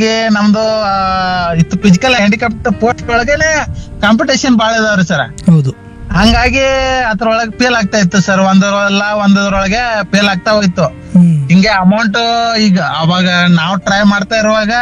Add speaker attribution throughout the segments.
Speaker 1: ಹಂಗಾಗಿ ನಮ್ದು ಆ, ಇತ್ತು ಫಿಸಿಕಲ್ ಹ್ಯಾಂಡಿಕ್ಯಾಪ್ಟ್ ಪೋಸ್ಟ್ ಒಳಗೇನೆ ಕಾಂಪಿಟೇಷನ್ ಬಾಳ ಇದಾವ್ರಿ ಸರ್
Speaker 2: ಹೌದು
Speaker 1: ಹಂಗಾಗಿ ಅದ್ರೊಳಗೆ ಫೇಲ್ ಆಗ್ತಾ ಇತ್ತು ಸರ್ ಒಂದರಲ್ಲ ಒಂದರೊಳಗೆ ಫೇಲ್ ಆಗ್ತಾ ಹೋಯ್ತು
Speaker 2: ಹ್ಮ್
Speaker 1: ಹಿಂಗೆ ಅಮೌಂಟ್ ಈಗ ಅವಾಗ ನಾವು ಟ್ರೈ ಮಾಡ್ತಾ ಇರುವಾಗ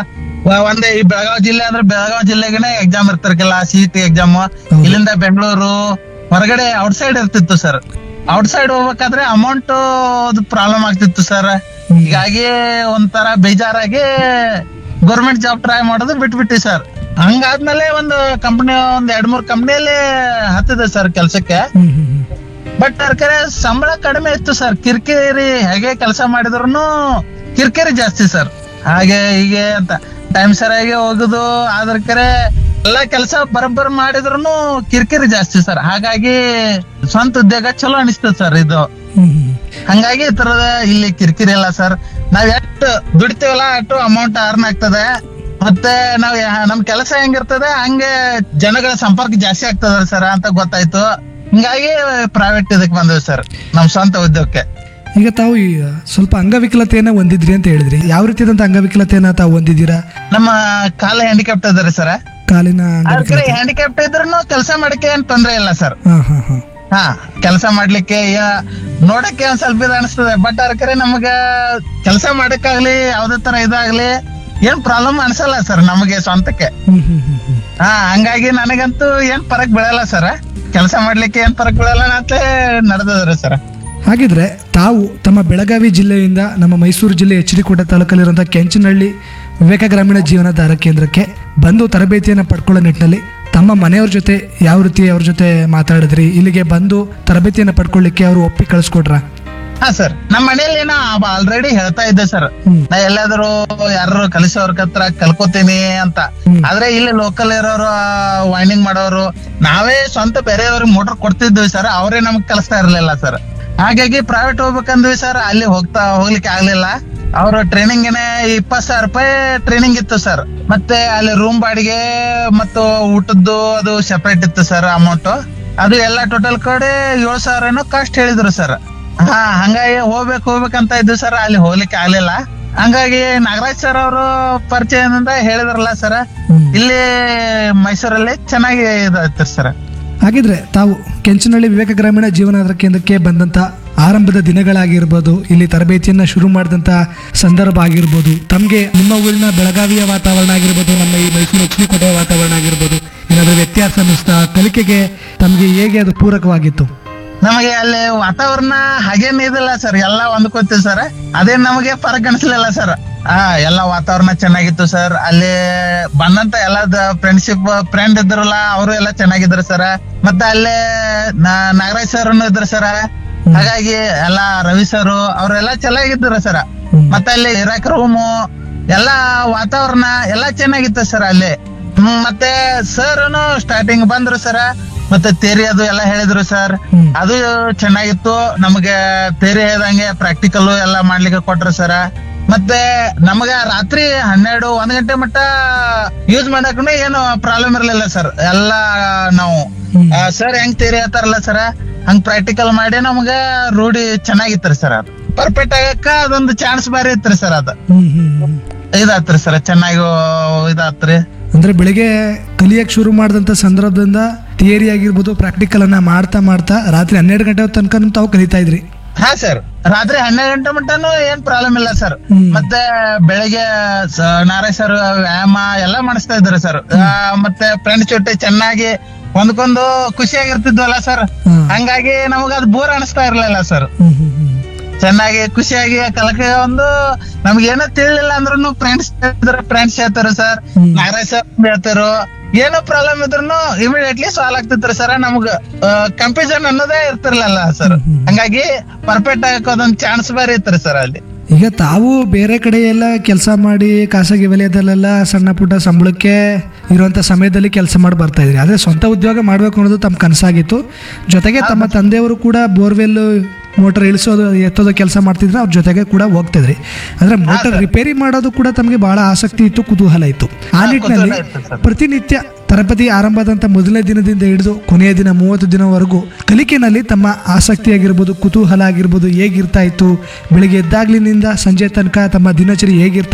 Speaker 1: ವ- ಒಂದೇ ಈ ಬೆಳಗಾವಿ ಜಿಲ್ಲೆ ಅಂದ್ರೆ ಬೆಳಗಾವಿ ಜಿಲ್ಲೆಗೆನೆ ಎಕ್ಸಾಮ್ ಇರ್ತಿರ್ಕಿಲ್ಲ ಸಿ ಟಿ ಎಕ್ಸಾಮ್ ಇಲ್ಲಿಂದ ಬೆಂಗಳೂರು ಹೊರಗಡೆ ಔಟ್ಸೈಡ್ ಇರ್ತಿತ್ತು ಸರ್ ಔಟ್ಸೈಡ್ ಹೋಗ್ಬೇಕಾದ್ರೆ ಅಮೌಂಟ್ ಪ್ರಾಬ್ಲಮ್ ಆಗ್ತಿತ್ತು ಸರ್ ಹೀಗಾಗಿ ಒಂಥರ ಬೇಜಾರಾಗಿ ಗೌರ್ಮೆಂಟ್ ಜಾಬ್ ಟ್ರೈ ಮಾಡೋದು ಬಿಟ್ಬಿಟ್ಟಿ ಸರ್ ಹಂಗಾದ್ಮೇಲೆ ಒಂದು ಕಂಪನಿ ಒಂದ್ ಎರಡ್ ಮೂರ್ ಕಂಪನಿಯಲ್ಲಿ ಹತ್ತಿದೆ ಸರ್ ಕೆಲ್ಸಕ್ಕೆ
Speaker 2: ಹ್ಮ್ ಹ್ಮ್ ಹ್ಮ್.
Speaker 1: ಬಟ್ ಕರೆ ಸಂಬಳ ಕಡಿಮೆ ಇತ್ತು ಸರ್ ಕಿರಿಕಿರಿ ಹೇಗೆ ಕೆಲಸ ಮಾಡಿದ್ರು ಕಿರಿಕಿರಿ ಜಾಸ್ತಿ ಸರ್ ಹಾಗೆ ಹೀಗೆ ಅಂತ ಟೈಮ್ ಸರಿಯಾಗಿ ಹೋಗುದು ಆದ್ರ ಕರೆ ಎಲ್ಲಾ ಕೆಲಸ ಬರೋಬ್ಬರ್ ಮಾಡಿದ್ರು ಕಿರಿಕಿರಿ ಜಾಸ್ತಿ ಸರ್ ಹಾಗಾಗಿ ಸ್ವಂತ ಉದ್ಯೋಗ ಚಲೋ ಅನಿಸ್ತದೆ ಸರ್ ಇದು
Speaker 2: ಹ್ಮ್ ಹ್ಮ್.
Speaker 1: ಹಂಗಾಗಿ ಈ ತರದ ಇಲ್ಲಿ ಕಿರಿಕಿರಿ ಇಲ್ಲ ಸರ್ ನಾವ್ ಎಷ್ಟು ದುಡಿತೀವಲ್ಲ ಅಷ್ಟು ಅಮೌಂಟ್ ಅರ್ನ್ ಆಗ್ತದೆ ಮತ್ತೆ ನಾವ್ ಯಾ- ನಮ್ ಕೆಲಸ ಹೆಂಗಿರ್ತದೆ ಹಂಗೆ ಜನಗಳ ಸಂಪರ್ಕ ಜಾಸ್ತಿ ಆಗ್ತದ ಸರ್ ಅಂತ ಗೊತ್ತಾಯ್ತು ಹಿಂಗಾಗಿ ಪ್ರೈವೇಟ್ ಇದಕ್ ಬಂದ್ವಿ ಸರ್ ನಮ್ ಸ್ವಂತ ಉದ್ಯೋಗಕ್ಕೆ
Speaker 2: ಈಗ ತಾವು ಈ ಸ್ವಲ್ಪ ಅಂಗವಿಕಲತೆಯನ್ನ ಹೊಂದಿದ್ರಿ ಅಂತ ಹೇಳಿದ್ರಿ ಯಾವ ರೀತಿಯಾದಂತ ಅಂಗವಿಕಲತೆಯನ್ನ ತಾವು ಹೊಂದಿದ್ದೀರಾ
Speaker 1: ನಮ್ಮ ಕಾಲ ಹ್ಯಾಂಡಿಕ್ಯಾಪ್ಟ್ ಇದಾರೆ ಸರ್
Speaker 2: ಕಾಲಿನ
Speaker 1: ಅದ್ರ
Speaker 2: ಅಂಗವಿಕಲತೆ
Speaker 1: ಹ್ಯಾಂಡಿಕ್ಯಾಪ್ಟ್ ಇದ್ರು ಕೆಲಸ ಮಾಡಕ್ಕೆ ಏನ್ ತೊಂದ್ರೆ ಇಲ್ಲ ಸರ್
Speaker 2: ಹಾ ಹಾ ಹಾ
Speaker 1: ಹಾ ಕೆಲಸ ಮಾಡ್ಲಿಕ್ಕೆ ಯಾ- ನೋಡಕ್ಕೆ ಒಂದ್ ಸ್ವಲ್ಪ ಇದು ಅನಿಸ್ತದೆ ಬಟ್ ಅದಕ್ಕೆ ನಮಗ ಕೆಲಸ ಮಾಡಕ್ಕಾಗ್ಲಿ ಯಾವ್ದೇ ತರ ಇದಾಗ್ಲಿ ಏನ್ ಪ್ರಾಬ್ಲಮ್ ಅನ್ಸಲ್ಲ ಸರ್ ನಮಗೆ ಸ್ವಂತಕ್ಕೆ
Speaker 2: ಹ್ಮ್ ಹ್ಮ್ ಹ್ಮ್ ಹ್ಮ್.
Speaker 1: ಹಾ ಹಂಗಾಗಿ ನನಗಂತೂ ಏನ್ ಫರಕ್ ಬೀಳಲ್ಲ ಸರ್ ಕೆಲಸ ಮಾಡ್ಲಿಕ್ಕೆ ಏನ್ ಫರಕ್ ಬೀಳಲ್ಲ ಅಂತ ನಡೆದದ್ರಿ ಸರ್
Speaker 2: ಹಾಗಿದ್ರೆ ತಾವು ತಮ್ಮ ಬೆಳಗಾವಿ ಜಿಲ್ಲೆಯಿಂದ ನಮ್ಮ ಮೈಸೂರು ಜಿಲ್ಲೆ ಎಚ್ ಡಿ ಕೋಟೆ ತಾಲೂಕಲ್ಲಿರುವಂತಹ ಕೆಂಚನಹಳ್ಳಿ ವಿವೇಕ ಗ್ರಾಮೀಣ ಜೀವನಾಧಾರ ಕೇಂದ್ರಕ್ಕೆ ಬಂದು ತರಬೇತಿಯನ್ನು ಪಡ್ಕೊಳ್ಳೋ ನಿಟ್ಟಿನಲ್ಲಿ ತಮ್ಮ ಮನೆಯವ್ರ ಜೊತೆ ಯಾವ ರೀತಿ ಅವ್ರ ಜೊತೆ ಮಾತಾಡಿದ್ರಿ ಇಲ್ಲಿಗೆ ಬಂದು ತರಬೇತಿಯನ್ನು ಪಡ್ಕೊಳ್ಳಿಕ್ಕೆ ಅವರು ಒಪ್ಪಿ ಕಳಿಸ್ಕೊಟ್ರ
Speaker 1: ಹಾ ಸರ್ ನಮ್ಮ ಮನೇಲಿ ನಾ ಆಲ್ರೆಡಿ ಹೇಳ್ತಾ ಇದ್ದೆ ಸರ್
Speaker 2: ಹ್ಮ್.
Speaker 1: ನಾ ಎಲ್ಲಾದ್ರೂ ಯಾರು ಕಲಿಸೋರ್ ಹತ್ರ ಕಲ್ಕೋತೀನಿ ಅಂತ
Speaker 2: ಹ್ಮ್.
Speaker 1: ಆದ್ರೆ ಇಲ್ಲಿ ಲೋಕಲ್ ಇರೋರು ವೈಂಡಿಂಗ್ ಮಾಡೋರು ನಾವೇ ಸ್ವಂತ ಬೇರೆಯವ್ರಿಗೆ ಮೋಟರ್ ಕೊಡ್ತಿದ್ವಿ ಸರ್ ಅವರೇ ನಮಗ್ ಕಲಿಸ್ತಾ ಇರ್ಲಿಲ್ಲ ಸರ್ ಹಾಗಾಗಿ ಪ್ರೈವೇಟ್ ಹೋಗ್ಬೇಕಂದ್ವಿ ಸರ್ ಅಲ್ಲಿ ಹೋಗ್ತಾ ಹೋಗ್ಲಿಕ್ಕೆ ಆಗ್ಲಿಲ್ಲ ಅವ್ರ ಟ್ರೈನಿಂಗ್ ಇಪ್ಪತ್ ಸಾವಿರ ರೂಪಾಯಿ ಟ್ರೈನಿಂಗ್ ಇತ್ತು ಸರ್ ಮತ್ತೆ ಅಲ್ಲಿ ರೂಮ್ ಬಾಡಿಗೆ ಮತ್ತು ಊಟದ್ದು ಅದು ಸೆಪರೇಟ್ ಇತ್ತು ಸರ್ ಅಮೌಂಟ್ ಅದು ಎಲ್ಲ ಟೋಟಲ್ ಕಡೆ ಏಳು ಸಾವಿರ ಏನೋ ಕಾಸ್ಟ್ ಹೇಳಿದ್ರು ಸರ್ ಹಾ ಹಂಗಾಗಿ ಹೋಗ್ಬೇಕು ಹೋಗ್ಬೇಕಂತ ಇದ್ವಿ ಸರ್ ಅಲ್ಲಿ ಹೋಗ್ಲಿಕ್ಕೆ ಆಗ್ಲಿಲ್ಲ ಹಂಗಾಗಿ ನಾಗರಾಜ್ ಸರ್ ಅವರು ಪರಿಚಯದಿಂದ ಹೇಳಿದ್ರಲ್ಲ ಸರ್
Speaker 2: ಹ್ಮ್.
Speaker 1: ಇಲ್ಲಿ ಮೈಸೂರಲ್ಲಿ ಚೆನ್ನಾಗಿ ಇದಾಯ್ತು ಸರ್
Speaker 2: ಹಾಗಿದ್ರೆ ತಾವು ಕೆಂಚನಹಳ್ಳಿ ವಿವೇಕ ಗ್ರಾಮೀಣ ಜೀವನಾಧಾರ ಕೇಂದ್ರಕ್ಕೆ ಬಂದಂತ ಆರಂಭದ ದಿನಗಳಾಗಿರ್ಬೋದು ಇಲ್ಲಿ ತರಬೇತಿಯನ್ನ ಶುರು ಮಾಡಿದಂತ ಸಂದರ್ಭ ಆಗಿರ್ಬೋದು ತಮಗೆ ನಿಮ್ಮ ಊರಿನ ಬೆಳಗಾವಿಯ ವಾತಾವರಣ ಆಗಿರ್ಬೋದು ನಮ್ಮ ಈ ಮೈಸೂರು ಎಚ್ ಕೋಟೆಯ ವಾತಾವರಣ ಆಗಿರ್ಬೋದು ಏನಾದರೂ ವ್ಯತ್ಯಾಸ ಅನ್ನಿಸ್ತಾ ಕಲಿಕೆಗೆ ತಮಗೆ ಹೇಗೆ ಅದು ಪೂರಕವಾಗಿತ್ತು
Speaker 1: ನಮಗೆ ಅಲ್ಲಿ ವಾತಾವರಣ ಹಾಗೇನ್ ಇದಿಲ್ಲ ಸರ್ ಎಲ್ಲ ಹೊಂದ್ಕೋತೀವಿ ಸರ್ ಅದೇನ್ ನಮಗೆ ಫರಕ್ ಅನ್ಸ್ಲಿಲ್ಲ ಸರ್ ಆ ಎಲ್ಲ ವಾತಾವರಣ ಚೆನ್ನಾಗಿತ್ತು ಸರ್ ಅಲ್ಲಿ ಬಂದಂತ ಎಲ್ಲ ಫ್ರೆಂಡ್ಶಿಪ್ ಫ್ರೆಂಡ್ ಇದ್ರಲ್ಲ ಅವರು ಎಲ್ಲ ಚೆನ್ನಾಗಿದ್ರು ಸರ್ ಮತ್ತೆ ಅಲ್ಲೇ ನಾ- ನಾಗರಾಜ್ ಸರ್ ಇದ್ರು ಸರ್ ಹಾಗಾಗಿ ಎಲ್ಲ ರವಿ ಸರ್ ಅವರೆಲ್ಲ ಚೆನ್ನಾಗಿದ್ರು ಸರ್ ಮತ್ತೆ ಅಲ್ಲಿ ಇರಾಕ್ ರೂಮು ಎಲ್ಲ ವಾತಾವರಣ ಎಲ್ಲ ಚೆನ್ನಾಗಿತ್ತು ಸರ್ ಅಲ್ಲಿ ಹ್ಮ್, ಮತ್ತೆ ಸರ್ ಸ್ಟಾರ್ಟಿಂಗ್ ಬಂದ್ರು ಸರ್ ಮತ್ತೆ ತೇರಿ ಅದು ಎಲ್ಲ ಹೇಳಿದ್ರು ಸರ್
Speaker 2: ಹ್ಮ್.
Speaker 1: ಅದು ಚೆನ್ನಾಗಿತ್ತು ನಮಗೆ ತೇರಿ ಹೇಳ್ದಂಗೆ ಪ್ರಾಕ್ಟಿಕಲ್ ಎಲ್ಲ ಮಾಡ್ಲಿಕ್ಕೆ ಕೊಟ್ರು ಸರ್ ಮತ್ತೆ ನಮಗ ರಾತ್ರಿ ಹನ್ನೆರಡು ಒಂದ್ ಗಂಟೆ ಮಟ್ಟ ಯೂಸ್ ಮಾಡಕ್ ಏನು ಪ್ರಾಬ್ಲಮ್ ಇರ್ಲಿಲ್ಲ ಸರ್ ಎಲ್ಲ ನಾವು
Speaker 2: ಹ್ಮ್.
Speaker 1: ಸರ್ ಹೆಂಗ್ ತೇರಿ ಹೇಳ್ತಾರಲ್ಲ ಸರ್ ಹಂಗ್ ಪ್ರಾಕ್ಟಿಕಲ್ ಮಾಡಿ ನಮಗ ರೂಢಿ ಚೆನ್ನಾಗಿತ್ರಿ ಸರ್ ಅದು ಪರ್ಫೆಕ್ಟ್ ಆಗಕ್ಕ ಅದೊಂದು ಚಾನ್ಸ್ ಬಾರಿ ಇತ್ರಿ ಸರ್ ಅದು
Speaker 2: ಹ್ಮ್ ಹ್ಮ್ ಹ್ಮ್.
Speaker 1: ಇದಾತ್ರಿ ಸರ್ ಚೆನ್ನಾಗಿ ಇದಾತ್ರಿ
Speaker 2: ಅಂದ್ರೆ ಬೆಳಿಗ್ಗೆ ಕಲಿಯಕ್ಕೆ ಶುರು ಮಾಡಿದಂಥ ಸಂದರ್ಭದಿಂದ ಥಿಯರಿ ಆಗಿರ್ಬೋದು ಪ್ರಾಕ್ಟಿಕಲ್ ಅನ್ನ ಮಾಡ್ತಾ ಮಾಡ್ತಾ ರಾತ್ರಿ ಹನ್ನೆರಡು ಗಂಟೆ ತನಕ ತಾವು ಕಲಿತಾ ಇದ್ರಿ
Speaker 1: ಹಾ ಸರ್ ರಾತ್ರಿ ಹನ್ನೆರಡು ಗಂಟೆ ಮಟ್ಟನು ಏನ್ ಪ್ರಾಬ್ಲಮ್ ಇಲ್ಲ ಸರ್
Speaker 2: ಹ್ಮ್.
Speaker 1: ಮತ್ತೆ ಬೆಳಿಗ್ಗೆ ಸ- ನಾರಾಯಣ್ ಸರ್ ವ್ಯಾಯಾಮ ಎಲ್ಲ ಮಾಡಿಸ್ತಾ ಇದ್ರು ಸರ್ ಮತ್ತೆ ಫ್ರೆಂಡ್ಸ್ ಜೊತೆ ಚೆನ್ನಾಗಿ ಹೊಂದ್ಕೊಂಡು ಖುಷಿಯಾಗಿರ್ತಿದ್ವಲ್ಲ ಸರ್
Speaker 2: ಹ್ಮ್.
Speaker 1: ಹಂಗಾಗಿ ನಮಗ ಅದು ಬೋರ್ ಅನಿಸ್ತಾ ಇರ್ಲಿಲ್ಲ ಸರ್
Speaker 2: ಹ್ಮ್ ಹ್ಮ್ ಹ್ಮ್.
Speaker 1: ಚೆನ್ನಾಗಿ ಖುಷಿಯಾಗಿ ಕಲಕೆ ಒಂದು ನಮ್ಗೆ ಏನೋ ತಿಳಿಲಿಲ್ಲ ಅಂದ್ರೂ ಫ್ರೆಂಡ್ಸ್ ಹೇಳ್ತಾರೆ ಫ್ರೆಂಡ್ಸ್ ಹೇಳ್ತಾರೆ ಸರ್
Speaker 2: ಹ್ಮ್.
Speaker 1: ನಾಗರಾಜ್ ಸರ್ ಹೇಳ್ತಾರೋ ಏನೋ ಪ್ರಾಬ್ಲಮ್ ಇದ್ರು ಇಮಿಡಿಯೇಟ್ಲಿ ಸಾಲ್ವ್ ಆಗ್ತಿತ್ರಿ ಸರ್ ನಮ್ಗ ಕಂಪ್ಯೂಷನ್ ಅನ್ನೋದೇ ಇರ್ತಿರ್ಲಿಲ್ಲ ಸರ್
Speaker 2: ಹ್ಮ್.
Speaker 1: ಹಂಗಾಗಿ ಪರ್ಫೆಕ್ಟ್ ಆಗಕ್ಕೆ ಅದೊಂದ್ ಚಾನ್ಸ್ ಬೇರೆ ಇತ್ರಿ ಸರ್ ಅಲ್ಲಿ
Speaker 2: ಈಗ ತಾವು ಬೇರೆ ಕಡೆ ಎಲ್ಲ ಕೆಲಸ ಮಾಡಿ ಖಾಸಗಿ ವಲಯದಲ್ಲೆಲ್ಲ ಸಣ್ಣ ಪುಟ್ಟ ಸಂಬಳಕ್ಕೆ ಇರುವಂಥ ಸಮಯದಲ್ಲಿ ಕೆಲಸ ಮಾಡಿ ಬರ್ತಾ ಇದ್ರಿ ಆದರೆ ಸ್ವಂತ ಉದ್ಯೋಗ ಮಾಡಬೇಕು ಅನ್ನೋದು ತಮ್ಮ ಕನಸಾಗಿತ್ತು ಜೊತೆಗೆ ತಮ್ಮ ತಂದೆಯವರು ಕೂಡ ಬೋರ್ವೆಲ್ ಮೋಟರ್ ಇಳಿಸೋದು ಎತ್ತೋದು ಕೆಲಸ ಮಾಡ್ತಿದ್ರೆ ಅವ್ರ ಜೊತೆಗೆ ಕೂಡ ಹೋಗ್ತಿದ್ರಿ ಅಂದ್ರೆ ಮೋಟರ್ ರಿಪೇರಿ ಮಾಡೋದು ಕೂಡ ತಮಗೆ ಬಹಳ ಆಸಕ್ತಿ ಇತ್ತು ಕುತೂಹಲ ಇತ್ತು ಆ ನಿಟ್ಟಿನಲ್ಲಿ
Speaker 1: ಕುತೂಹಲ ಇತ್ತು ಸರ್.
Speaker 2: ಪ್ರತಿನಿತ್ಯ ತರಬೇತಿ ಆರಂಭದಂತ ಮೊದಲನೇ ದಿನದಿಂದ ಹಿಡಿದು ಕೊನೆಯ ದಿನ ಮೂವತ್ತು ದಿನವರೆಗೂ ಕಲಿಕೆನಲ್ಲಿ ತಮ್ಮ ಆಸಕ್ತಿ ಆಗಿರ್ಬೋದು ಕುತೂಹಲ ಆಗಿರ್ಬೋದು ಹೇಗಿರ್ತಾ ಇತ್ತು ಬೆಳಿಗ್ಗೆ ಎದ್ದಾಗ್ಲಿನಿಂದ ಸಂಜೆ ತನಕ ತಮ್ಮ ದಿನಚರಿ ಹೇಗಿರ್ತಾ